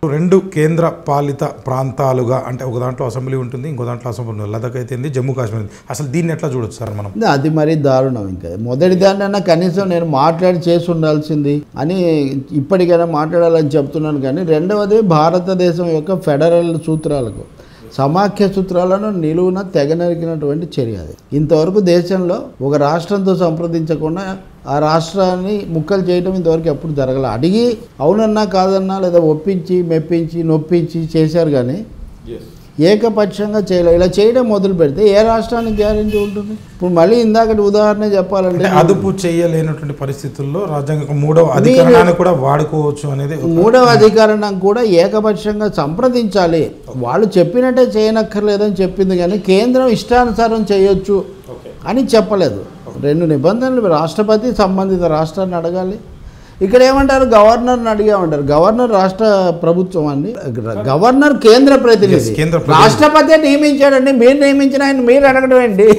రెండు కేంద్ర పాలిత ప్రాంతాలుగా అంటే ఒక దాంట్లో అసెంబ్లీ ఉంటుంది ఇంకో దాంట్లో అసెంబ్లీ ఉంటుంది లదాఖ్ అయితే ఏంది, జమ్మూ కాశ్మీర్ ఉంది. అసలు దీన్ని ఎట్లా చూడొచ్చు సార్ మనం అది మరీ దారుణం ఇంకా మొదటి దాన్నైనా కనీసం నేను మాట్లాడి చేసి ఉండాల్సింది అని ఇప్పటికైనా మాట్లాడాలని చెప్తున్నాను కానీ రెండవది భారతదేశం యొక్క ఫెడరల్ సూత్రాలకు సమాఖ్య సూత్రాలను నిలువున తెగనరికినటువంటి చర్య అది ఇంతవరకు దేశంలో ఒక రాష్ట్రంతో సంప్రదించకుండా ఆ రాష్ట్రాన్ని ముక్కలు చేయడం ఇంతవరకు ఎప్పుడు జరగలే అడిగి అవునన్నా కాదన్నా లేదా ఒప్పించి మెప్పించి నొప్పించి చేశారు కానీ ఏకపక్షంగా చేయలేదు ఇలా చేయడం మొదలు పెడితే ఏ రాష్ట్రానికి గ్యారెంటీ ఉంటుంది ఇప్పుడు మళ్ళీ ఇందాకటి ఉదాహరణ చెప్పాలంటే అంటే అదుపు చేయలేనటువంటి పరిస్థితుల్లో రాజ్యాంగ మూడవ అధికారాన్ని కూడా వాడుకోవచ్చు అనేది ఒక- మూడవ అధికారం కూడా ఏకపక్షంగా సంప్రదించాలి వాళ్ళు చెప్పినట్టే చేయనక్కర్లేదని చెప్పింది కానీ కేంద్రం ఇష్టానుసారం చేయొచ్చు అని చెప్పలేదు రెండు నిబంధనలు రాష్ట్రపతి సంబంధిత రాష్ట్రాన్ని అడగాలి ఇక్కడ ఏమంటారు గవర్నర్ని అడిగామంటారు గవర్నర్ రాష్ట్ర ప్రభుత్వం అండి గవర్నర్ కేంద్ర ప్రతినిధి Yes, కేంద్ర ప్రతినిధి. రాష్ట్రపతి నియమించాడండి మీరు నియమించిన ఆయన మీరు అడగడం ఏంటి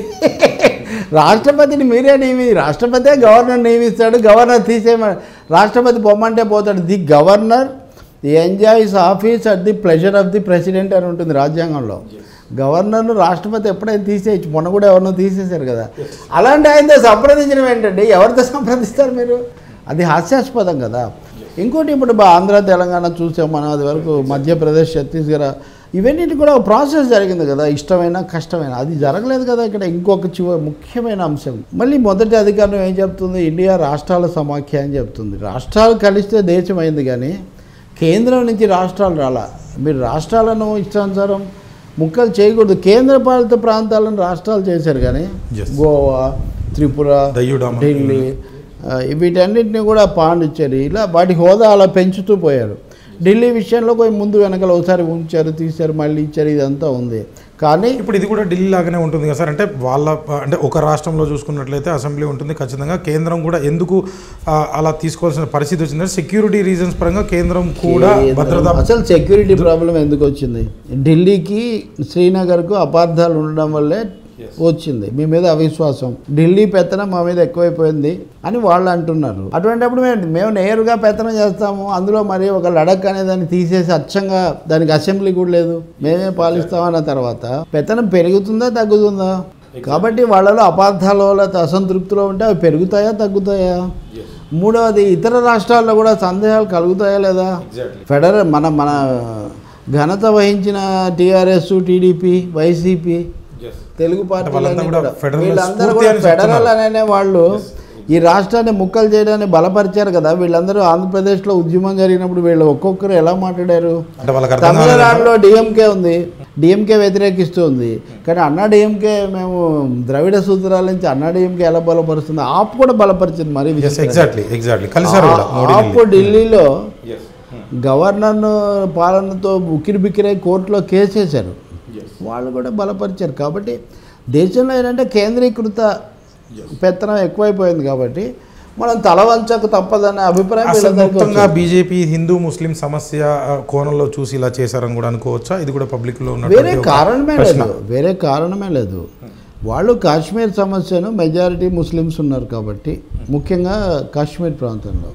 రాష్ట్రపతిని మీరే నియమి రాష్ట్రపతే గవర్నర్ నియమిస్తాడు గవర్నర్ తీసేమ రాష్ట్రపతి పొమ్మంటే పోతాడు the governor enjoys office at the pleasure of the president అని ఉంటుంది రాజ్యాంగంలో గవర్నర్ను రాష్ట్రపతి ఎప్పుడైనా తీసేయచ్చు మొన్న కూడా ఎవరినో తీసేశారు కదా అలాంటి ఆయనతో సంప్రదించడం ఏంటండి ఎవరితో సంప్రదిస్తారు మీరు అది హాస్యాస్పదం కదా ఇంకోటి ఇప్పుడు బా- ఆంధ్ర తెలంగాణ చూసాం మనం అది వరకు మధ్యప్రదేశ్ ఛత్తీస్గఢ్ ఇవన్నిటి కూడా ఒక ప్రాసెస్ జరిగింది కదా ఇష్టమైన కష్టమైన అది జరగలేదు కదా ఇక్కడ ఇంకొక చివ ముఖ్యమైన అంశం మళ్ళీ మొదటి అధికారం ఏం చెప్తుంది ఇండియా రాష్ట్రాల సమాఖ్య అని చెప్తుంది రాష్ట్రాలు కలిస్తే దేశం అయింది కానీ కేంద్రం నుంచి రాష్ట్రాలు రాలా మీరు రాష్ట్రాలను ఇష్టానుసారం ముక్కలు చేయకూడదు కేంద్ర పాలిత ప్రాంతాలను రాష్ట్రాలు చేశారు కానీ Yes. గోవా త్రిపుర దయ్యుడామా. ఢిల్లీ ఆ, వీటన్నిటిని కూడా పాండిచ్చేరి ఇలా వాటి హోదా అలా పెంచుతూ పోయారు ఢిల్లీ విషయంలో కొంచెం ముందు వెనకాల ఒకసారి ఉంచారు తీశారు మళ్ళీ ఇచ్చారు ఇదంతా ఉంది కానీ ఇప్పుడు ఇది కూడా ఢిల్లీ లాగానే ఉంటుంది కదా సార్ అంటే వాళ్ళ అంటే ఒక రాష్ట్రంలో చూసుకున్నట్లయితే అసెంబ్లీ ఉంటుంది ఖచ్చితంగా కేంద్రం కూడా ఎందుకు ఆ, అలా తీసుకోవాల్సిన పరిస్థితి వచ్చిందంటే సెక్యూరిటీ రీజన్స్ పరంగా కేంద్రం కూడా భద్రత అసలు సెక్యూరిటీ ప్రాబ్లం ఎందుకు వచ్చింది ఢిల్లీకి శ్రీనగర్కు అపార్థాలు ఉండడం వల్లే వచ్చింది మీ మీద అవిశ్వాసం ఢిల్లీ పెత్తనం మా మీద ఎక్కువైపోయింది అని వాళ్ళు అంటున్నారు అటువంటిప్పుడు మేము మేము నేరుగా పెత్తనం చేస్తాము అందులో మరి ఒక లడక్ అనే దాన్ని తీసేసి అచ్చంగా దానికి అసెంబ్లీ కూడా లేదు మేమే పాలిస్తామన్న తర్వాత పెత్తనం పెరుగుతుందా తగ్గుతుందా కాబట్టి వాళ్ళలో అపార్థాలు లేకపోతే అసంతృప్తిలో ఉంటే అవి పెరుగుతాయా తగ్గుతాయా మూడవది ఇతర రాష్ట్రాల్లో కూడా సందేహాలు కలుగుతాయా లేదా ఫెడరల్ మన మన ఘనత వహించిన టీఆర్ఎస్ టీడీపీ వైసీపీ తెలుగు వాళ్ళంతా పార్టీలన్నీ కూడా కూడా ఫెడరల్ వీళ్ళందరూ స్ఫూర్తి కూడా అని ఫెడరల్ చెప్తున్నారు. అనే వాళ్ళు ఈ రాష్ట్రాన్ని ముక్కలు చేయడాన్ని బలపరిచారు కదా వీళ్ళందరూ ఆంధ్రప్రదేశ్లో ఉద్యమం జరిగినప్పుడు వీళ్ళు ఒక్కొక్కరు ఎలా మాట్లాడారు అంటే వాళ్ళకి అర్థం కాలేదు తమిళనాడులో డిఎంకే ఉంది డిఎంకే వ్యతిరేకిస్తూ ఉంది కానీ అన్నా డిఎంకే మేము ద్రవిడ సూత్రాల నుంచి అన్నా డిఎంకే ఎలా బలపరుస్తుంది ఆప్ కూడా బలపరిచింది మరి ఎస్ ఎగ్జాక్ట్లీ ఎగ్జాక్ట్లీ కలిసారు కూడా మోడీ ఆప్ ఢిల్లీలో గవర్నర్ను పాలనతో ఉక్కిరి బిక్కిరై కోర్టులో కేసు వేశారు వాళ్ళు కూడా బలపరిచారు కాబట్టి దేశంలో ఏంటంటే కేంద్రీకృత పెత్తనం ఎక్కువైపోయింది కాబట్టి మనం తల వంచక తప్పదనే అభిప్రాయం అసలు వీళ్ళందరికీ మొత్తంగా వచ్చింది. బీజేపీ హిందూ ముస్లిం సమస్య ఆ, కోణంలో చూసి ఇలా చేశారని కూడా అనుకోవచ్చా ఇది కూడా పబ్లిక్ లో వేరే ఉన్నటువంటి ఒక కారణమే ప్రశ్న. లేదు వేరే కారణమే లేదు వాళ్ళు కాశ్మీర్ సమస్యను మెజారిటీ ముస్లిమ్స్ ఉన్నారు కాబట్టి ముఖ్యంగా కాశ్మీర్ ప్రాంతంలో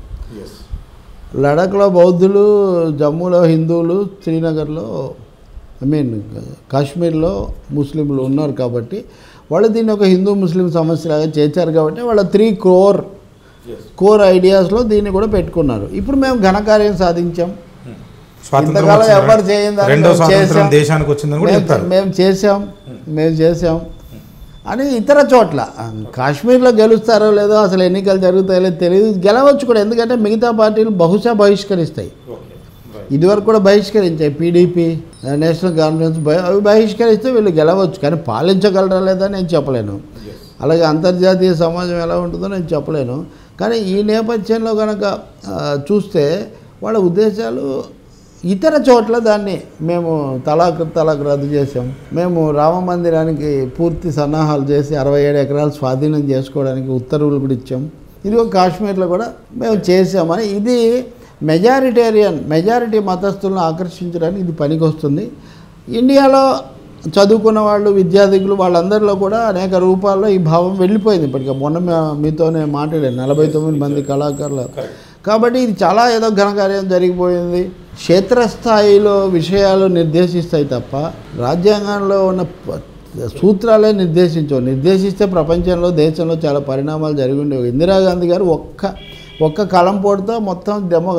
లడఖ్లో బౌద్ధులు జమ్మూలో హిందువులు శ్రీనగర్లో ఐ మీన్ కాశ్మీర్లో ముస్లింలు ఉన్నారు కాబట్టి వాళ్ళు దీన్ని ఒక హిందూ ముస్లిం సమస్యలాగా చేశారు కాబట్టి వాళ్ళ త్రీ కోర్ కోర్ ఐడియాస్లో దీన్ని కూడా పెట్టుకున్నారు ఇప్పుడు మేము ఘనకార్యం సాధించాం స్వాతంత్రం ఇంతకాలం వచ్చిందా? ఎవరు చేయని దాన్ని రెండో మేము స్వాతంత్రం చేశాం. దేశానికి వచ్చిందని కూడా మేము- చెప్తారు మేము చేసాం మేము చేసాం అని ఇతర చోట్ల కాశ్మీర్లో గెలుస్తారో లేదో అసలు ఎన్నికలు జరుగుతాయో లేదో తెలియదు గెలవచ్చు కూడా ఎందుకంటే మిగతా పార్టీలు బహుశా బహిష్కరిస్తాయి ఇదివరకు కూడా బహిష్కరించాయి పీడీపీ నేషనల్ కాన్ఫరెన్స్ బహి- అవి బహిష్కరిస్తే వీళ్ళు గెలవచ్చు కానీ పాలించగలరా లేదా నేను చెప్పలేను అలాగే అంతర్జాతీయ సమాజం ఎలా ఉంటుందో నేను చెప్పలేను కానీ ఈ నేపథ్యంలో కనుక ఆ, చూస్తే వాళ్ళ ఉద్దేశాలు ఇతర చోట్ల దాన్ని మేము తలాక్ తలాక్ రద్దు చేసాం మేము రామ మందిరానికి పూర్తి సన్నాహాలు చేసి అరవై ఏడు ఎకరాలు స్వాధీనం చేసుకోవడానికి ఉత్తర్వులు కూడా ఇచ్చాం ఇదిగో కాశ్మీర్లో కూడా మేము చేసామని ఇది మెజారిటేరియన్ మెజారిటీ మతస్థులను ఆకర్షించడానికి ఇది పనికొస్తుంది ఇండియాలో చదువుకున్న వాళ్ళు విద్యార్థికులు వాళ్ళందరిలో కూడా అనేక రూపాల్లో ఈ భావం వెళ్ళిపోయింది ఇప్పటికే మొన్న మా- మీతోనే మాట్లాడాను నలభై తొమ్మిది మంది కళాకారులు కాబట్టి ఇది చాలా ఏదో ఘనకార్యం జరిగిపోయింది క్షేత్రస్థాయిలో విషయాలు నిర్దేశిస్తాయి తప్ప రాజ్యాంగంలో ఉన్న ప- సూత్రాలే నిర్దేశించవు నిర్దేశిస్తే ప్రపంచంలో దేశంలో చాలా పరిణామాలు జరిగి ఉండేవి ఇందిరాగాంధీ గారు ఒక్క ఒక్క కలం పోటుతో మొత్తం డెమో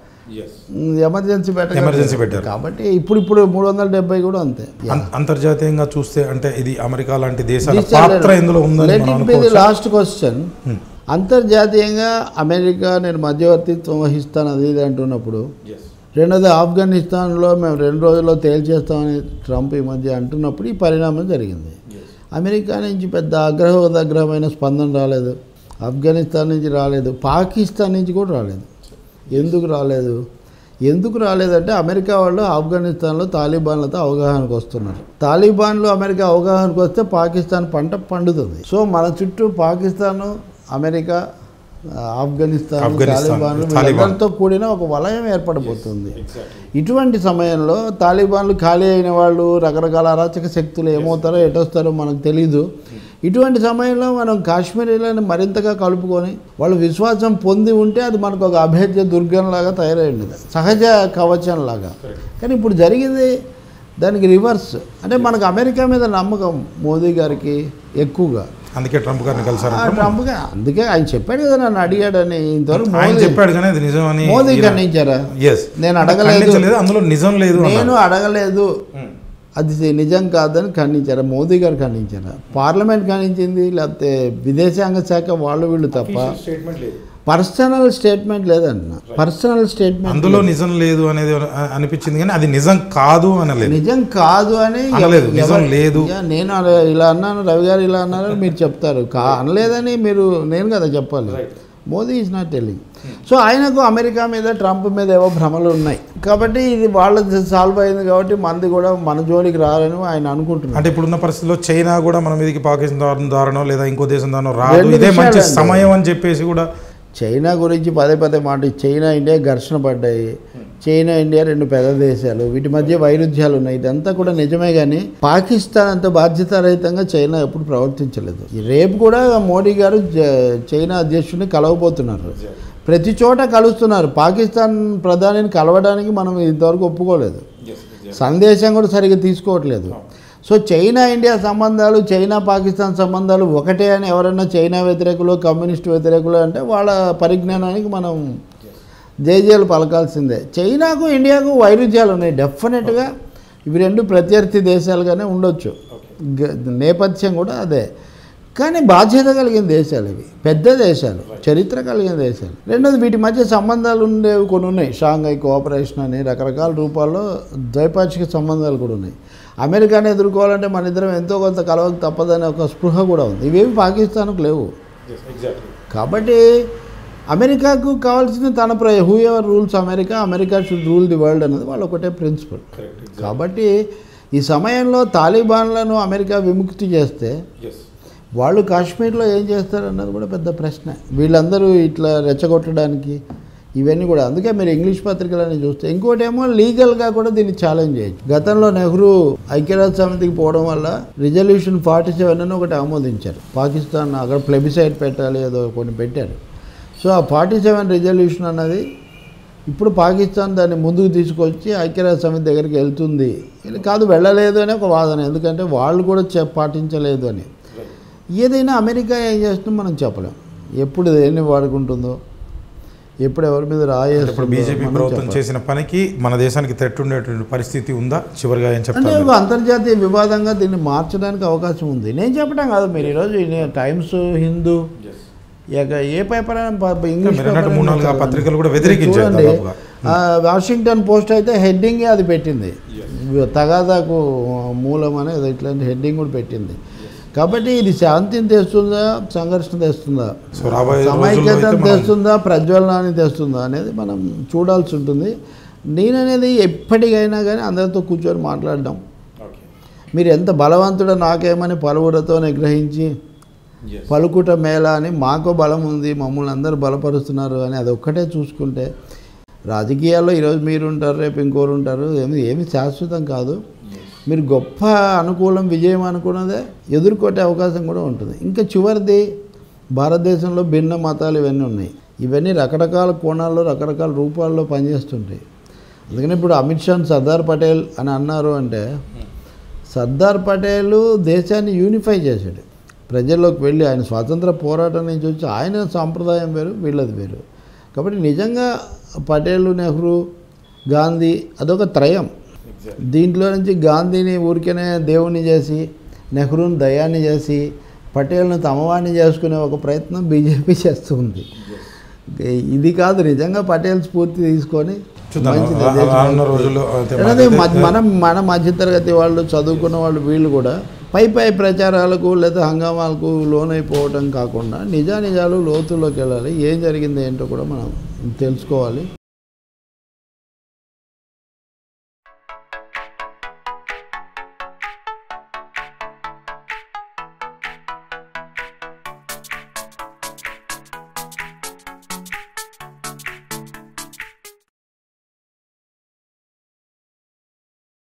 ఎమర్జెన్సీ పెట్ట ఎమర్జెన్సీ పెట్టారు. కాబట్టి ఇప్పుడు ఇప్పుడు మూడు వందల డెబ్బై కూడా అంతే అం- అంతర్జాతీయంగా చూస్తే అంటే ఇది అమెరికా లాంటి దేశాల పాత్ర ఇందులో ఉందని లెట్ మనం ఇట్ బి ది అనుకోవచ్చు లాస్ట్ క్వశ్చన్ అంతర్జాతీయంగా అమెరికా నేను మధ్యవర్తిత్వం వహిస్తాను అది ఇది అంటున్నప్పుడు రెండోది ఆఫ్ఘనిస్తాన్లో మేము రెండు రోజుల్లో తేల్చేస్తామని ట్రంప్ ఈ మధ్య అంటున్నప్పుడు ఈ పరిణామం జరిగింది అమెరికా నుంచి పెద్ద అగ్రహోదగ్రహమైన స్పందన రాలేదు ఆఫ్ఘనిస్తాన్ నుంచి రాలేదు పాకిస్తాన్ నుంచి కూడా రాలేదు ఎందుకు రాలేదు ఎందుకు రాలేదంటే అమెరికా వాళ్ళు ఆఫ్ఘనిస్తాన్లో తాలిబాన్లతో అవగాహనకు వస్తున్నారు తాలిబాన్లు అమెరికా అవగాహనకు వస్తే పాకిస్తాన్ పంట పండుతుంది సో మన చుట్టూ పాకిస్తాను అమెరికా ఆ, ఆఫ్ఘనిస్తాన్ ఆఫ్ఘనిస్తాన్, తాలిబాన్లు తాలిబాన్. వీళ్ళందరితో కూడిన ఒక వలయం ఏర్పడబోతుంది ఇటువంటి సమయంలో తాలిబాన్లు ఖాళీ అయిన వాళ్ళు రకరకాల అరాచక శక్తులు ఏమవుతారో ఎటొస్తారో మనకు తెలీదు ఇటువంటి సమయంలో మనం కాశ్మీరీలను మరింతగా కలుపుకొని వాళ్ళు విశ్వాసం పొంది ఉంటే అది మనకు ఒక అభేద్య దుర్గంలాగా తయారైంది సహజ కవచం లాగా కానీ ఇప్పుడు జరిగింది దానికి రివర్స్ అంటే మనకు అమెరికా మీద నమ్మకం మోదీ గారికి ఎక్కువగా అందుకే ట్రంప్ గారిని కలిసారు ఆ ట్రంప్గా అందుకే ఆయన చెప్పాడు కదా నన్ను అడిగాడని ఇంతవరకు ఆయన మోదీ చెప్పాడు కానీ అది నిజమని మోదీ ఖండించారా ఎస్ నేను అడగలేదు. ఖండించలేదు అందులో నిజం లేదు నేను అన్నారు. అడగలేదు ఉమ్. అది నిజం కాదని ఖండించారా మోదీ గారు ఖండించారా పార్లమెంట్ ఖండించింది లేకపోతే విదేశాంగ శాఖ వాళ్ళు వీళ్ళు తప్ప పర్సనల్ స్టేట్మెంట్ లేదన్న పర్సనల్ స్టేట్మెంట్ అందులో నిజం లేదు అనేది అ- అనిపించింది కానీ అది నిజం కాదు అనలేదు నిజం కాదు అని అనలేదు, ఎవ- నిజం లేదు. యా, నేను అలా- ఇలా అన్నాను రవి గారు ఇలా అన్నారని మీరు చెప్తారు కా అనలేదని మీరు నేను కదా చెప్పాలి Modi is not telling so ఆయనకు అమెరికా మీద ట్రంప్ మీద ఏవో భ్రమలు ఉన్నాయి కాబట్టి ఇది వాళ్ళ సాల్వ్ అయింది కాబట్టి మంది కూడా మన జోలికి రారని ఆయన అనుకుంటున్నారు అంటే ఇప్పుడున్న పరిస్థితిలో చైనా కూడా మన మీదకి పాకిస్తాన్ ద్వారానో లేదా ఇంకో దేశం ద్వారానో రాదు రెండు ఇదే మంచి విషయాలండి. సమయం అని చెప్పేసి కూడా చైనా గురించి పదే పదే మాట చైనా ఇండియా ఘర్షణ పడ్డాయి చైనా ఇండియా రెండు పెద్ద దేశాలు వీటి మధ్య వైరుధ్యాలు ఉన్నాయి ఇదంతా కూడా నిజమే కానీ పాకిస్తాన్ అంత బాధ్యతారహితంగా చైనా ఎప్పుడు ప్రవర్తించలేదు ఈ రేపు కూడా మోడీ గారు జ- చైనా అధ్యక్షుడిని కలవబోతున్నారు ప్రతి చోట కలుస్తున్నారు పాకిస్తాన్ ప్రధానిని కలవడానికి మనం ఇంతవరకు ఒప్పుకోలేదు సందేశం కూడా సరిగ్గా తీసుకోవట్లేదు సో చైనా ఇండియా సంబంధాలు చైనా పాకిస్తాన్ సంబంధాలు ఒకటే అని ఎవరైనా చైనా వ్యతిరేకులు కమ్యూనిస్ట్ వ్యతిరేకులు అంటే వాళ్ళ పరిజ్ఞానానికి మనం జేజేలు పలకాల్సిందే చైనాకు ఇండియాకు వైరుధ్యాలు ఉన్నాయి డెఫినెట్గా ఇవి రెండు ప్రత్యర్థి దేశాలుగానే ఉండొచ్చు గ- నేపథ్యం కూడా అదే కానీ బాధ్యత కలిగిన దేశాలు ఇవి పెద్ద దేశాలు చరిత్ర కలిగిన దేశాలు రెండోది వీటి మధ్య సంబంధాలు ఉండేవి కొన్ని ఉన్నాయి షాంఘై కోఆపరేషన్ అని రకరకాల రూపాల్లో ద్వైపాక్షిక సంబంధాలు కూడా ఉన్నాయి అమెరికాని ఎదుర్కోవాలంటే మన ఇద్దరం ఎంతో కొంత కలవక తప్పదనే ఒక స్పృహ కూడా ఉంది ఇవేవి పాకిస్తాన్కు లేవు కాబట్టి అమెరికాకు కావాల్సిన తన ప్ర whoever rules America America should rule the world అనేది వాళ్ళు ఒకటే ప్రిన్సిపల్ కాబట్టి ఈ సమయంలో తాలిబాన్లను అమెరికా విముక్తి చేస్తే వాళ్ళు కాశ్మీర్లో ఏం చేస్తారన్నది కూడా పెద్ద ప్రశ్న వీళ్ళందరూ ఇట్లా రెచ్చగొట్టడానికి ఇవన్నీ కూడా అందుకే మీరు ఇంగ్లీష్ పత్రికలని చూస్తే ఇంకోటి ఏమో లీగల్గా కూడా దీన్ని ఛాలెంజ్ చేయొచ్చు గతంలో నెహ్రూ ఐక్యరాజ్య సమితికి పోవడం వల్ల రిజల్యూషన్ ఫార్టీ సెవెన్ అని ఒకటి ఆమోదించారు పాకిస్తాన్ అక్కడ ప్లెబిసైడ్ పెట్టాలి ఏదో కొన్ని పెట్టారు సో ఆ ఫార్టీ సెవెన్ రిజల్యూషన్ అన్నది ఇప్పుడు పాకిస్తాన్ దాన్ని ముందుకు తీసుకొచ్చి ఐక్యరాజ్య సమితి దగ్గరికి వెళ్తుంది ఇది కాదు వెళ్ళలేదు అనే ఒక వాదన ఎందుకంటే వాళ్ళు కూడా చె- పాటించలేదు అని ఏదైనా అమెరికా ఏం చేస్తుందో మనం చెప్పలేం ఎప్పుడు దేన్ని వాడుకుంటుందో ఎప్పుడు ఎవరి మీద రాయేస్తుందో ఇప్పుడు బీజేపీ మనం ప్రభుత్వం చెప్పలేం. చేసిన పనికి మన దేశానికి థ్రెట్ ఉండేటువంటి పరిస్థితి ఉందా చివరిగా ఏం అంటే చెప్తారు ఒక అంతర్జాతీయ వివాదంగా దీన్ని మార్చడానికి అవకాశం ఉంది నేను చెప్పడం కాదు మీరు ఈరోజు ఈ టైమ్స్ హిందూ ఇక ఏ పేపర్ అయినా ప- ఇంగ్లీష్ మీరు అన్నట్టు పేపర్ మూడు అయినా నాలుగు ఆ చదవండి. పత్రికలు కూడా వ్యతిరేకించాయి చూడండి, దాదాపుగా. ఆ, వాషింగ్టన్ పోస్ట్ అయితే హెడ్డింగే అది పెట్టింది తగాదాకు మూలం అనేది ఇట్లాంటి హెడ్డింగ్ కూడా పెట్టింది కాబట్టి ఇది శాంతిని తెస్తుందా సంఘర్షణ తెస్తుందా సో రాబోయే రోజుల్లో సమైక్యతను అయితే మనం- తెస్తుందా ప్రజ్వలనాన్ని తెస్తుందా అనేది మనం చూడాల్సి ఉంటుంది నేననేది ఎప్పటికైనా కానీ అందరితో కూర్చొని మాట్లాడడం మీరు ఎంత బలవంతుడో నాకేమని పలువురితో నిగ్రహించి పలుకుట మేళ అని మాకో బలం ఉంది మమ్మల్ని అందరూ బలపరుస్తున్నారు అని అది ఒక్కటే చూసుకుంటే రాజకీయాల్లో ఈరోజు మీరు ఉంటారు రేపు ఇంకోరు ఉంటారు ఏమి ఏమి శాశ్వతం కాదు మీరు గొప్ప అనుకూలం విజయం అనుకున్నదే ఎదుర్కొట్టే అవకాశం కూడా ఉంటుంది ఇంకా చివరిది భారతదేశంలో భిన్న మతాలు ఇవన్నీ ఉన్నాయి ఇవన్నీ రకరకాల కోణాల్లో రకరకాల రూపాల్లో పనిచేస్తుంటాయి అందుకని ఇప్పుడు అమిత్ షాని సర్దార్ పటేల్ అని అన్నారు అంటే సర్దార్ పటేల్ దేశాన్ని యూనిఫై చేశాడు ప్రజల్లోకి వెళ్ళి ఆయన స్వాతంత్ర పోరాటం నుంచి వచ్చి ఆయన సాంప్రదాయం వేరు వీళ్ళది వేరు కాబట్టి నిజంగా పటేల్ నెహ్రూ గాంధీ అదొక త్రయం దీంట్లో నుంచి గాంధీని ఊరికేనే దేవుణ్ణి చేసి నెహ్రూని దయాన్ని చేసి పటేల్ను తమవాణ్ణి చేసుకునే ఒక ప్రయత్నం బీజేపీ చేస్తూ ఉంది ఇది కాదు నిజంగా పటేల్ స్ఫూర్తి తీసుకొని చూద్దాం మంచిది రా- దేశం రానున్న రోజుల్లో అయితే అదే మ- మనం మన మధ్యతరగతి వాళ్ళు చదువుకున్న వాళ్ళు వీళ్ళు కూడా పై పై ప్రచారాలకు లేదా హంగామాలకు లోనైపోవటం కాకుండా నిజానిజాలు లోతుల్లోకి వెళ్ళాలి ఏం జరిగింది ఏంటో కూడా మనం తెలుసుకోవాలి